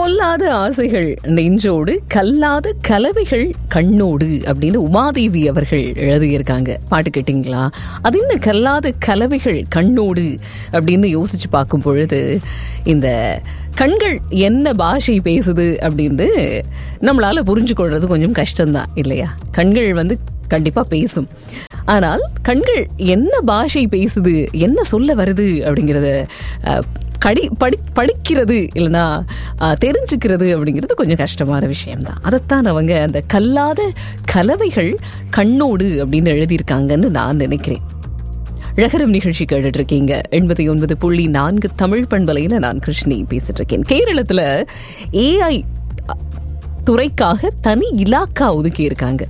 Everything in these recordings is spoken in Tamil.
பொல்லாத ஆசைகள் நெஞ்சோடு கல்லாத கலவைகள் கண்ணோடு அப்படின்னு உமாதேவி அவர்கள் எழுதியிருக்காங்க பாட்டு கேட்டிங்களா அது என்ன கல்லாத கலவைகள் கண்ணோடு அப்படின்னு யோசிச்சு பார்க்கும் பொழுது இந்த கண்கள் என்ன பாஷை பேசுது அப்படின்னு நம்மளால புரிஞ்சு கொள்றது கொஞ்சம் கஷ்டம்தான் இல்லையா கண்கள் வந்து கண்டிப்பா பேசும் ஆனால் கண்கள் என்ன பாஷை பேசுது என்ன சொல்ல வருது அப்படிங்கிறத அஹ், கடி படி படிக்கிறது இல்லைன்னா அஹ், தெரிஞ்சுக்கிறது அப்படிங்கிறது கொஞ்சம் கஷ்டமான விஷயம்தான் அதைத்தான் அவங்க அந்த கல்லாத கலவைகள் கண்ணோடு அப்படின்னு எழுதியிருக்காங்கன்னு நான் நினைக்கிறேன் ழகரம் நிகழ்ச்சி கேட்டுட்டு இருக்கீங்க எண்பத்தி ஒன்பது புள்ளி நான்கு தமிழ் பண்பலையில நான் கிருஷ்ணி பேசிட்டு இருக்கேன் கேரளத்துல ஏஐ துறைக்காக தனி இலாக்கா ஒதுக்கி இருக்காங்க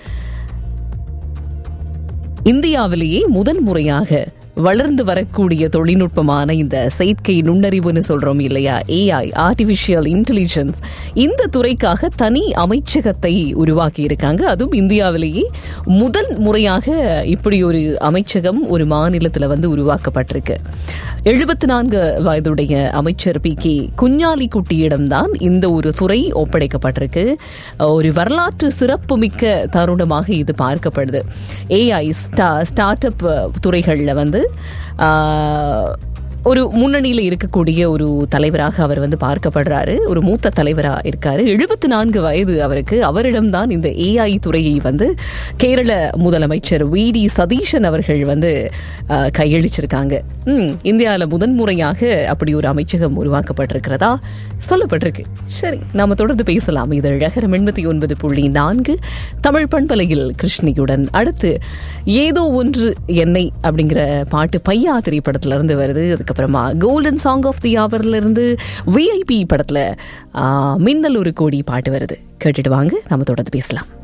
இந்தியாவிலேயே முதன் முறையாக வளர்ந்து வரக்கூடிய தொழில்நுட்பமான இந்த செயற்கை நுண்ணறிவுன்னு சொல்றோம் இல்லையா ஏஐ ஆர்டிபிஷியல் இன்டெலிஜென்ஸ் இந்த துறைக்காக தனி அமைச்சகத்தை உருவாக்கி இருக்காங்க அதுவும் இந்தியாவிலேயே முதல் முறையாக இப்படி ஒரு அமைச்சகம் ஒரு மாநிலத்தில் வந்து உருவாக்கப்பட்டிருக்கு எழுபத்தி நான்கு வயதுடைய அமைச்சர் பி கே குஞ்ஞாலிக்குட்டியிடம்தான் இந்த ஒரு துறை ஒப்படைக்கப்பட்டிருக்கு ஒரு வரலாற்று சிறப்புமிக்க தருணமாக இது பார்க்கப்படுது ஏஐ ஸ்டா ஸ்டார்ட் அப் துறைகளில் வந்து ஆஹ், ஒரு முன்னணியில் இருக்கக்கூடிய ஒரு தலைவராக அவர் வந்து பார்க்கப்படுறாரு ஒரு மூத்த தலைவராக இருக்காரு எழுபத்தி நான்கு வயது அவருக்கு அவரிடம்தான் இந்த ஏஐ துறையை வந்து கேரள முதலமைச்சர் வி டி சதீஷன் அவர்கள் வந்து ஆஹ், கையளிச்சிருக்காங்க ம், இந்தியாவில் முதன்முறையாக அப்படி ஒரு அமைச்சகம் உருவாக்கப்பட்டிருக்கிறதா சொல்லப்பட்டிருக்கு சரி நாம தொடர்ந்து பேசலாம் இது அழகரம் எண்பத்தி ஒன்பது புள்ளி நான்கு தமிழ் பண்பலையில் கிருஷ்ணியுடன் அடுத்து ஏதோ ஒன்று என்னை அப்படிங்கிற பாட்டு பையா திரைப்படத்துல இருந்து வருது அதுக்கப்புறமா கோல்டன் சாங் ஆஃப் தி ஹவர்ல இருந்து விஐபி படத்துல ஆ, மின்னல் ஒரு கோடி பாட்டு வருது கேட்டுட்டு வாங்க நாம தொடர்ந்து பேசலாம்